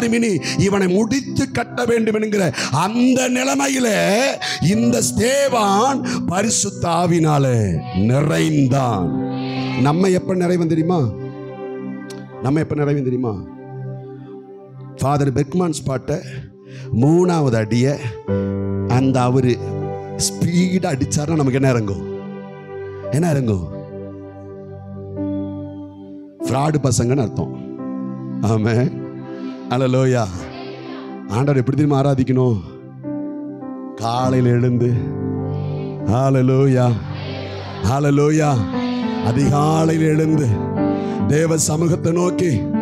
இனி இவனை முடித்து கட்ட வேண்டும் என்கிற அந்த நிலைமையில இந்த ஸ்தேவான் பரிசுத்த ஆவினாலே நிறைந்தான் நம்ம எப்ப நிறைவன் தெரியுமா நம்ம எப்ப நிறைவன் தெரியுமா ஃபாதர் பெக்மான்ஸ் பாட்டை மூணாவது அடிய அந்த அவரு ஸ்பீடா அடிச்சாருன்னா நமக்கு என்ன இறங்கும் என்ன இறங்கும் ஃப்ராடு பசங்கன்னு அர்த்தம் ஆமே அலலோயா ஆண்டவர் எப்படி தெரியுமா ஆராதிக்கணும் காலையில் எழுந்து ஹalleluya ஹalleluya அதிகாலையில் எழுந்து தேவ சமூகத்தை நோக்கி